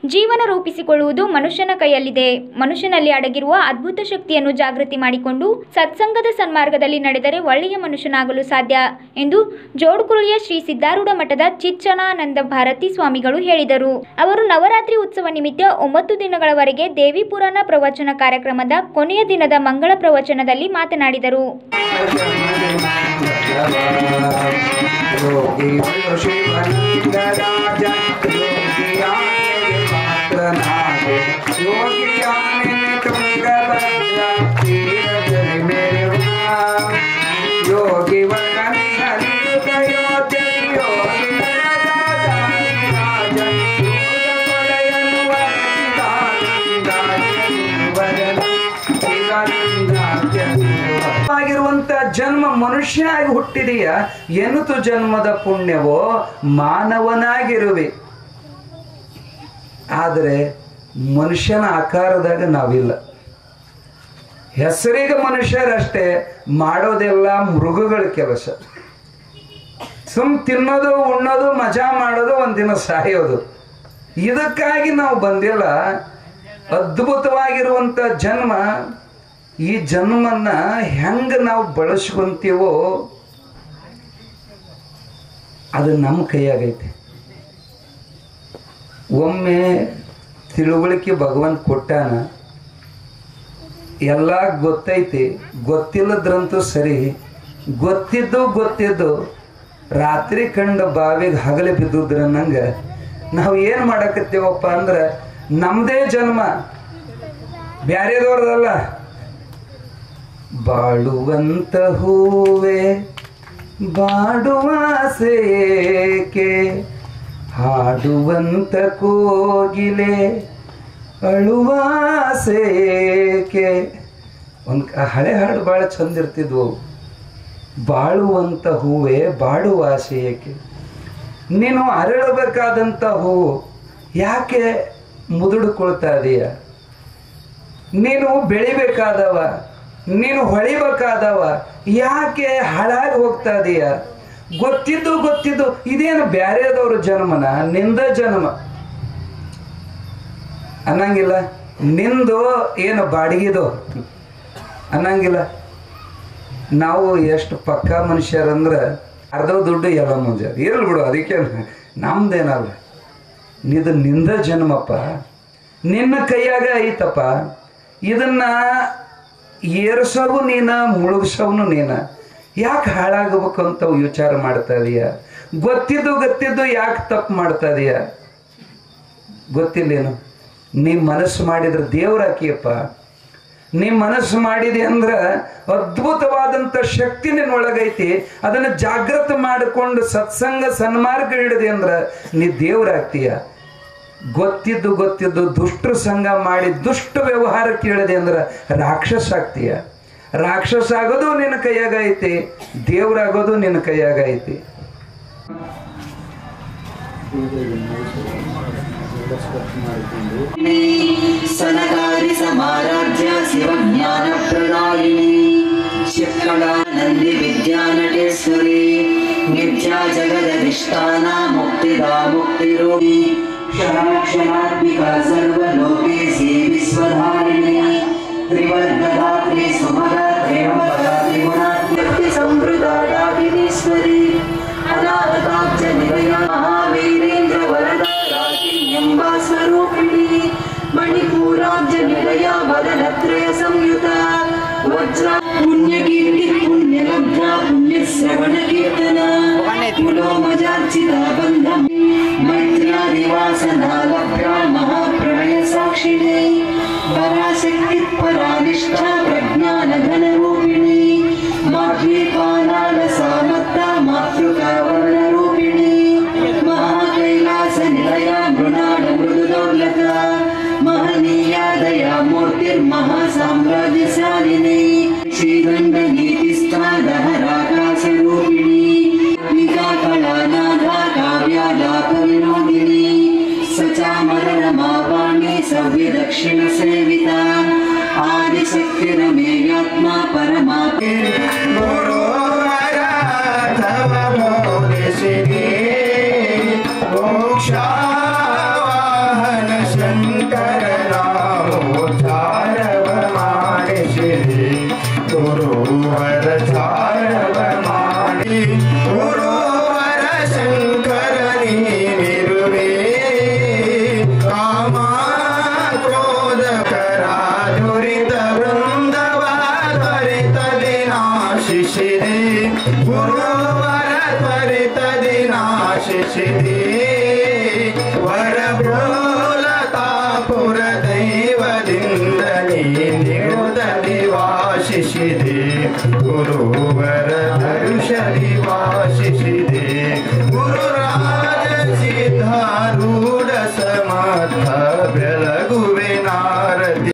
ಜೀವನ ರೂಪಿಸಿಕೊಳ್ಳುವುದು ಮನುಷ್ಯನ ಕೈಯಲ್ಲಿದೆ ಮನುಷ್ಯನಲ್ಲಿ ಅಡಗಿರುವ ಅದ್ಭುತ ಶಕ್ತಿಯನ್ನು ಜಾಗೃತಿ ಮಾಡಿಕೊಂಡು ಸತ್ಸಂಗದ ಸನ್ಮಾರ್ಗದಲ್ಲಿ ನಡೆದರೆ ಒಳ್ಳೆಯ ಮನುಷ್ಯನಾಗಲು ಸಾಧ್ಯ ಎಂದು ಜೋಡುಕುರುಳಿಯ ಶ್ರೀ ಸಿದ್ಧಾರೂಢ ಮಠದ ಚಿಚ್ಚನಾನಂದ ಭಾರತಿ ಸ್ವಾಮಿಗಳು ಹೇಳಿದರು ಅವರು ನವರಾತ್ರಿ ಉತ್ಸವ ನಿಮಿತ್ತ ಒಂಬತ್ತು ದಿನಗಳವರೆಗೆ ದೇವಿ ಪುರಾಣ ಪ್ರವಚನ ಕಾರ್ಯಕ್ರಮದ ಕೊನೆಯ ದಿನದ ಮಂಗಳ ಪ್ರವಚನದಲ್ಲಿ ಮಾತನಾಡಿದರು ಯೋಗಿ ಶಿವಲಿಂಗರಾಜ ಯೋಗಿಯಾನೆಗೆ ಮಾತ್ರನಾದೆ ಯೋಗಿಯಾನೆ ತುಂಗಭದ್ರ ತೀರದಲ್ಲಿ ಮೆರೆವ ಯೋಗಿ ವರ್ಣನಿಗಲಿಯುಗ ಯೋಗ್ಯ ಯೋಗಿ ರಾಜ ಕೊಡೆಯನು ಆಗಿರುವಂತ ಜನ್ಮ ಮನುಷ್ಯ ಆಗಿ ಹುಟ್ಟಿದೆಯ ಎನ್ನುತು ಜನ್ಮದ ಪುಣ್ಯವೋ ಮಾನವನಾಗಿರುವೆ ಆದರೆ ಮನುಷ್ಯನ ಆಕಾರದಾಗ ನಾವಿಲ್ಲ ಹೆಸರಿಗೆ ಮನುಷ್ಯರಷ್ಟೇ ಮಾಡೋದೆಲ್ಲ ಮೃಗಗಳ ಕೆಲಸ ಸುಮ್ ತಿನ್ನೋದು ಉಣ್ಣೋದು ಮಜಾ ಮಾಡೋದು ಒಂದಿನ ಸಾಯೋದು ಇದಕ್ಕಾಗಿ ನಾವು ಬಂದಿಲ್ಲ ಅದ್ಭುತವಾಗಿರುವಂತ ಜನ್ಮ ಈ ಜನ್ಮನ್ನ ಹೆಂಗ ನಾವು ಬಳಸ್ಕೊಂತೀವೋ ಅದು ನಮ್ಮ ಕೈಯಾಗೈತೆ ಒಮ್ಮೆ ತಿಳುವಳಿಕೆ ಭಗವಂತ ಕೊಟ್ಟಾನ ಎಲ್ಲ ಗೊತ್ತೈತಿ ಗೊತ್ತಿಲ್ಲದ್ರಂತೂ ಸರಿ ಗೊತ್ತಿದ್ದು ಗೊತ್ತಿದ್ದು ರಾತ್ರಿ ಕಂಡ ಬಾವಿಗೆ ಹಗಲೆ ಬಿದ್ದುದ್ರ ನಂಗೆ ನಾವು ಏನು ಮಾಡಕತ್ತೀವಪ್ಪ ಅಂದ್ರೆ ನಮ್ಮದೇ ಜನ್ಮ ಬ್ಯಾರೆದವ್ರದಲ್ಲ ಬಾಳುವಂತ ಹೂವೆ ಬಾಡುವಾಸೇಕೆ ಹಾಡುವಂತ ಕೋಗಿಲೆ ಅಳುವಾಸೇಕೆ ಒಂದು ಹಳೆ ಹಾಡು ಭಾಳ ಚಂದ ಇರ್ತಿದ್ವು ಬಾಳುವಂತ ಹೂವೆ ಬಾಡುವಾಸೆ ಏಕೆ ನೀನು ಅರಳಬೇಕಾದಂಥ ಹೂವು ಯಾಕೆ ಮುದುಡ್ಕೊಳ್ತಾ ಇದೀಯ ನೀನು ಬೆಳಿಬೇಕಾದವ ನೀನು ಹೊಳಿಬೇಕಾದವ ಯಾಕೆ ಹಾಳಾಗಿ ಹೋಗ್ತಾ ಇದೀಯ ಗೊತ್ತಿದ್ದು ಗೊತ್ತಿದ್ದು ಇದೇನು ಬ್ಯಾರೆದವ್ರ ಜನ್ಮನ ನಿಂದ ಜನ್ಮ ಅನ್ನಂಗಿಲ್ಲ ನಿಂದು ಏನು ಬಾಡಿಗೆದು ಅನ್ನಂಗಿಲ್ಲ ನಾವು ಎಷ್ಟು ಪಕ್ಕ ಮನುಷ್ಯರಂದ್ರೆ ಅರ್ಧ ದುಡ್ಡು ಎಲ್ಲ ಮುಂಜೆ ಇರಲಿ ಬಿಡು ಅದಕ್ಕೆ ನಮ್ದೇನಲ್ಲ ಇದು ನಿಂದ ಜನ್ಮಪ್ಪ ನಿನ್ನ ಕೈಯಾಗ ಐತಪ್ಪ ಇದನ್ನ ಏರ್ಸೋವು ನೀನ ಮುಳುಗ್ಸೋನು ನೀನ ಯಾಕೆ ಹಾಳಾಗಬೇಕು ಅಂತ ವಿಚಾರ ಮಾಡ್ತಾ ಇದೀಯ ಗೊತ್ತಿದ್ದು ಗೊತ್ತಿದ್ದು ಯಾಕೆ ತಪ್ಪು ಮಾಡ್ತಾ ಇದೀಯ ಗೊತ್ತಿಲ್ಲೇನು ನೀ ಮನಸ್ಸು ಮಾಡಿದ್ರೆ ದೇವ್ರ ಹಾಕಿಯಪ್ಪ ನೀ ಮನಸ್ಸು ಮಾಡಿದೆ ಅಂದ್ರೆ ಅದ್ಭುತವಾದಂಥ ಶಕ್ತಿ ನಿನ್ನೊಳಗೈತಿ ಅದನ್ನು ಜಾಗೃತ ಮಾಡಿಕೊಂಡು ಸತ್ಸಂಗ ಸನ್ಮಾರ್ಗ ಹಿಡಿದೆ ಅಂದ್ರೆ ನೀ ದೇವ್ರಾಗ್ತೀಯ ಗೊತ್ತಿದ್ದು ಗೊತ್ತಿದ್ದು ದುಷ್ಟರ ಸಂಘ ಮಾಡಿ ದುಷ್ಟ ವ್ಯವಹಾರ ಕೇಳಿದೆ ಅಂದ್ರೆ ರಾಕ್ಷಸ ಆಗ್ತೀಯ ರಾಕ್ಷಸ ಆಗೋದು ನಿನ್ನ ಕೈಯಾಗ ಐತಿ ದೇವ್ರಾಗೋದು ನಿನ್ನ ಕೈಯಾಗ ಐತಿ ಸನಕಾರಿ ಸಮಾರಾಧ್ಯ ಶಿವಜ್ಞಾನ ಪ್ರದಾಯಿನಿ ಶಿಕ್ಷಣಾನಂದಿ ವಿದ್ಯಾನಟೇಶ್ವರಿ ನಿತ್ಯ ಜಗದಧಿಷ್ಠಾನ ಮುಕ್ತಿದಾ ಮುಕ್ತಿರೋಗಿ ಕ್ಷಣಾತ್ಮಿಕ ಸರ್ವಲೋಕೇಶಿ ವಿಶ್ವಧಾರಿಣಿ ತ್ರಿವರ್ಗದಾತ್ರಿ ಸುಮದ ಪ್ರೇಮಪದ ತ್ರಿಗುಣಾತ್ಮಕ್ತಿ ಸಂವೃತಾಡಾಗಿರೀಶ್ವರಿ ಅನಾಹತಾಬ್ಜ ನಿಲಯ ಮಹಾವೀರೇಂದ್ರ ವರದ ಎಂಬ ಸ್ವರೂಪಿಣಿ ಮಣಿಪೂರಾಬ್ಜ ನಿಲಯ ವದನತ್ರಯ ಸಂಯುತ ವಜ್ರ ಪುಣ್ಯ ಕೀರ್ತಿ ಪುಣ್ಯ ಲಬ್ಧ ಪುಣ್ಯ ಶ್ರವಣ ಕೀರ್ತನ ಮಜಾರ್ಚಿತ ಬಂಧ ಮೈತ್ರ್ಯಾದಿವಾಸನ ಲಭ್ಯ ಮಹಾಪ್ರಣಯ ಸಾಕ್ಷಿಣಿ ಪರಾಶಕ್ತಿ ಪರಾನಿಷ್ಠ ಪ್ರಜ್ಞಾನ ಘನ ರೂಪಿಣಿ ಮಾಧ್ವೀಪಾನಾಳ ಸಾಮತ್ತ ಮಾತೃಕ ವರ್ಣ ರೂಪಿಣಿ ಮಹಾಕೈಲಾಸ ನಿಲಯ ಮೃಣಾಳ ಮೃದು ದೌಲತ ಮಹನೀಯ ದಯಾ ಮೂರ್ತಿರ್ಮಹಾ ಸಾಮ್ರಾಜ್ಯಶಾಲಿನಿ ಶ್ರೀಗಂಧ ನೀತಿಸ್ಥಾನಹರಾಕಾಶ ರೂಪಿಣಿ ನಿಜಾ ಕಳಾನಾಥ ಕಾವ್ಯಾಲಾಪ ವಿನೋದಿನಿ ಸಚಾಮರಣ ಮಾವಾಣಿ ಸವ್ಯ ದಕ್ಷಿಣ ಸೇವಿತ ಆದಿಶಕ್ತಿರಮೇಯಾತ್ಮ ಪರಮಾತ್ಮ ಮೋಕ್ಷವಾಹನ ಗುರುವರ ತ್ವರಿತದಿ ನಾಶಿಸಿದೆ ವರಬ್ರೋಲತಾಪುರ ದೈವದಿಂದ ನೀ ನಿಡುದಲ್ಲಿ ವಾಸಿಸಿದೆ ಗುರುವರ ದರುಶಲಿ ವಾಸಿಸಿದೆ ಗುರುರಾಜ ಸಿದ್ಧಾರೂಢ ಸಮರ್ಥ ಬೆಳಗುವೆ ನಾರದಿ